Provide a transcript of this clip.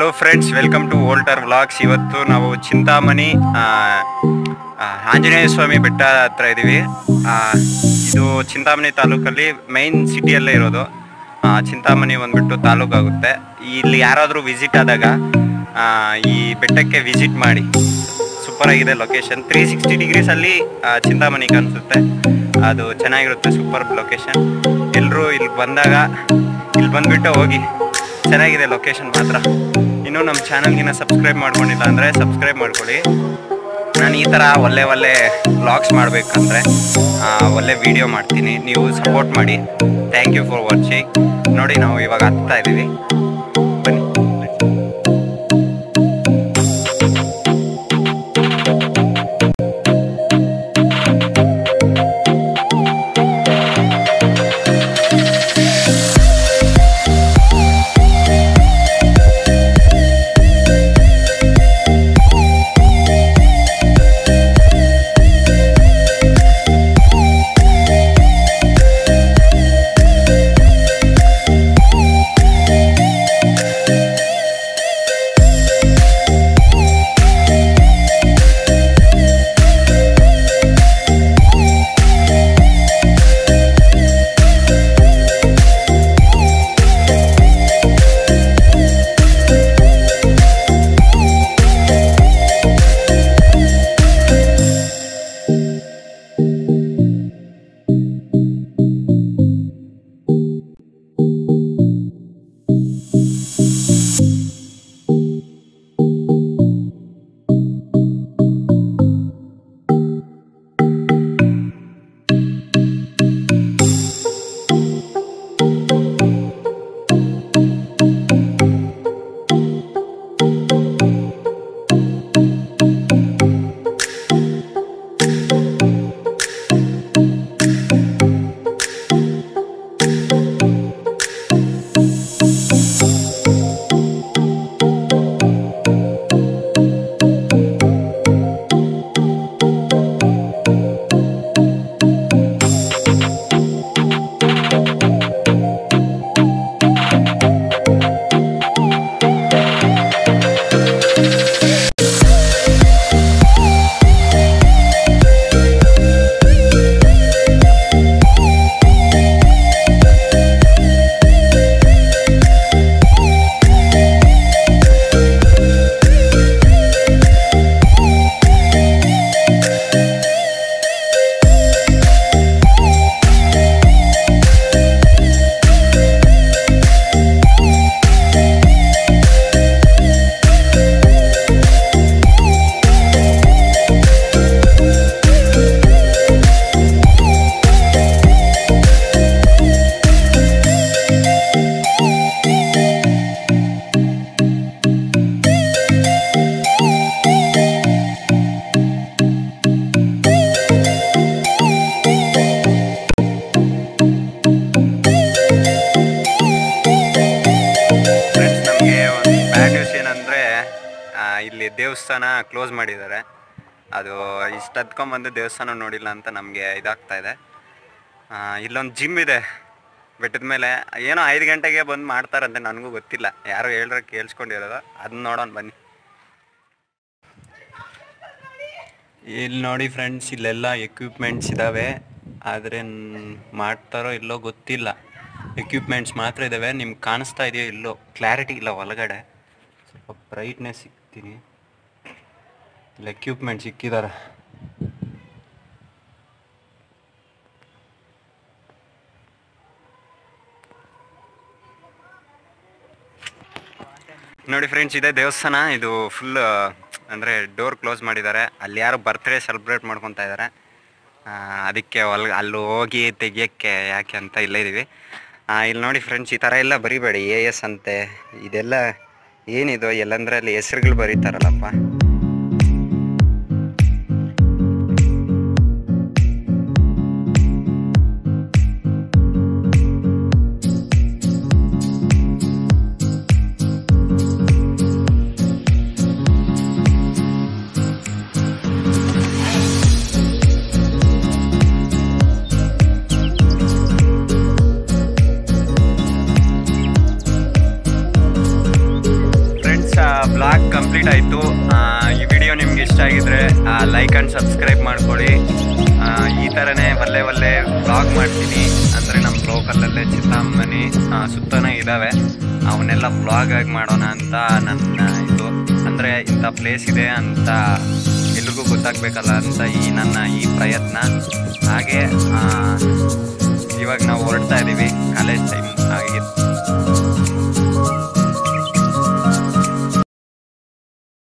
friends welcome to Walter vlogs ಇವತ್ತು ನಾವು ಚಿಂತಾಮಣಿ ಆ, ಆ, ಆಂಜನೇಯ ಸ್ವಾಮಿ ಬೆಟ್ಟ ಹತ್ರ ಇದ್ದೀವಿ ಆ, ಇದು ಚಿಂತಾಮಣಿ ತಾಲೂಕಲ್ಲಿ ಮೈನ್ ಸಿಟಿಯಲ್ಲೇ ಇರೋದು ಆ, ಚಿಂತಾಮಣಿ ಬಂದ್ಬಿಟ್ಟು ತಾಲೂಕಾಗುತ್ತೆ ಇಲ್ಲಿ ಯಾರಾದರೂ ವಿಸಿಟ್ ಆದಾಗ ಆ, ಈ ಬೆಟ್ಟಕ್ಕೆ ವಿಸಿಟ್ ಮಾಡಿ ಸೂಪರ್ ಆಗಿದೆ ಲೊಕೇಶನ್ ತ್ರೀ ಸಿಕ್ಸ್ಟಿ ಡಿಗ್ರೀಸಲ್ಲಿ ಚಿಂತಾಮಣಿ ಕಾಣಿಸುತ್ತೆ ಅದು ಚೆನ್ನಾಗಿರುತ್ತೆ ಸೂಪರ್ ಲೊಕೇಶನ್ ಎಲ್ಲರೂ ಇಲ್ಲಿ ಬಂದಾಗ ಇಲ್ಲಿ ಬಂದುಬಿಟ್ಟು ಹೋಗಿ ಚೆನ್ನಾಗಿದೆ ಲೊಕೇಶನ್ ಮಾತ್ರ ಇನ್ನೂ ನಮ್ಮ ಚಾನಲ್ಗಿನ್ನ ಸಬ್ಸ್ಕ್ರೈಬ್ ಮಾಡ್ಕೊಂಡಿಲ್ಲ ಅಂದರೆ ಸಬ್ಸ್ಕ್ರೈಬ್ ಮಾಡ್ಕೊಳ್ಳಿ ನಾನು ಈ ಥರ ಒಳ್ಳೆ ಒಳ್ಳೆ ವ್ಲಾಗ್ಸ್ ಮಾಡಬೇಕಂದ್ರೆ ಒಳ್ಳೆ ವಿಡಿಯೋ ಮಾಡ್ತೀನಿ ನೀವು ಸಪೋರ್ಟ್ ಮಾಡಿ ಥ್ಯಾಂಕ್ ಯು ಫಾರ್ ವಾಚಿಂಗ್ ನೋಡಿ ನಾವು ಇವಾಗ ಹತ್ತಾ ಇದ್ದೀವಿ ಬನ್ನಿ ಫ್ರೆಂಡ್ಸ್ ನಮಗೆ ಒಂದು ಬ್ಯಾಡ್ ನ್ಯೂಸ್ ಏನಂದರೆ ಇಲ್ಲಿ ದೇವಸ್ಥಾನ ಕ್ಲೋಸ್ ಮಾಡಿದ್ದಾರೆ ಅದು ಇಷ್ಟು ಹತ್ಕೊಂಬಂದು ದೇವಸ್ಥಾನ ನೋಡಿಲ್ಲ ಅಂತ ನಮಗೆ ಇದಾಗ್ತಾ ಇದೆ ಆ, ಇಲ್ಲೊಂದು ಜಿಮ್ ಇದೆ ಬೆಟ್ಟದ ಮೇಲೆ ಏನೋ ಐದು ಗಂಟೆಗೆ ಬಂದು ಮಾಡ್ತಾರಂತೆ ನನಗೂ ಗೊತ್ತಿಲ್ಲ ಯಾರು ಹೇಳ್ರೆ ಕೇಳಿಸ್ಕೊಂಡಿರೋದು ಅದನ್ನ ನೋಡೋಣ ಬನ್ನಿ ಇಲ್ಲಿ ನೋಡಿ ಫ್ರೆಂಡ್ಸ್ ಇಲ್ಲೆಲ್ಲ ಎಕ್ವಿಪ್ಮೆಂಟ್ಸ್ ಇದ್ದಾವೆ ಆದರೆ ಮಾಡ್ತಾರೋ ಇಲ್ಲೋ ಗೊತ್ತಿಲ್ಲ ಎಕ್ವಿಪ್ಮೆಂಟ್ಸ್ ಮಾತ್ರ ಇದ್ದಾವೆ ನಿಮ್ಗೆ ಕಾಣಿಸ್ತಾ ಇದೆಯೋ ಇಲ್ಲೋ ಕ್ಲಾರಿಟಿ ಇಲ್ಲ ಒಳಗಡೆ ಸ್ವಲ್ಪ ಬ್ರೈಟ್ನೆಸ್ ಸಿಗ್ತೀನಿ ಇಲ್ಲಿ ಎಕ್ವಿಪ್ಮೆಂಟ್ ಸಿಕ್ಕಿದ್ದಾರೆ ನೋಡಿ ಫ್ರೆಂಡ್ಸ್ ಇದೆ ದೇವಸ್ಥಾನ ಇದು ಫುಲ್ ಅಂದರೆ ಡೋರ್ ಕ್ಲೋಸ್ ಮಾಡಿದ್ದಾರೆ ಅಲ್ಲಿ ಯಾರು ಬರ್ತ್ಡೇ ಸೆಲೆಬ್ರೇಟ್ ಮಾಡ್ಕೊತಾ ಇದ್ದಾರೆ ಆ, ಅದಕ್ಕೆ ಒಲ್ ಅಲ್ಲಿ ಹೋಗಿ ತೆಗಿಯೋಕ್ಕೆ ಯಾಕೆ ಅಂತ ಇಲ್ಲೇ ಇದ್ದೀವಿ ಆ, ಇಲ್ಲಿ ನೋಡಿ ಫ್ರೆಂಡ್ಸ್ ಈ ಥರ ಎಲ್ಲ ಬರಿಬೇಡಿ ಎ ಎಸ್ ಅಂತೆ ಇದೆಲ್ಲ ಏನಿದು ಎಲ್ಲಂದ್ರೆ ಅಲ್ಲಿ ಹೆಸ್ರುಗಳು ಬರೀತಾರಲ್ಲಪ್ಪ ವ್ಲಾಗ್ ಕಂಪ್ಲೀಟ್ ಆಯಿತು ಈ ವಿಡಿಯೋ ನಿಮ್ಗೆ ಇಷ್ಟ ಆಗಿದ್ರೆ ಲೈಕ್ ಆ್ಯಂಡ್ ಸಬ್ಸ್ಕ್ರೈಬ್ ಮಾಡ್ಕೊಳ್ಳಿ ಆ, ಈ ಥರನೇ ಒಳ್ಳೆ ಒಳ್ಳೆ ವ್ಲಾಗ್ ಮಾಡ್ತೀನಿ ಅಂದರೆ ನಮ್ಮ ಲೋಕಲಲ್ಲೇ ಚಿಂತಾಮಣಿ ಆ, ಸುತ್ತನೇ ಇದ್ದಾವೆ ಅವನ್ನೆಲ್ಲ ವ್ಲಾಗ್ ಆಗಿ ಮಾಡೋಣ ಅಂತ ನನ್ನ ಇದು ಅಂದರೆ ಇಂಥ ಪ್ಲೇಸ್ ಇದೆ ಅಂತ ಎಲ್ರಿಗೂ ಗೊತ್ತಾಗಬೇಕಲ್ಲ ಅಂತ ಈ ನನ್ನ ಈ ಪ್ರಯತ್ನ ಹಾಗೆ ಆ,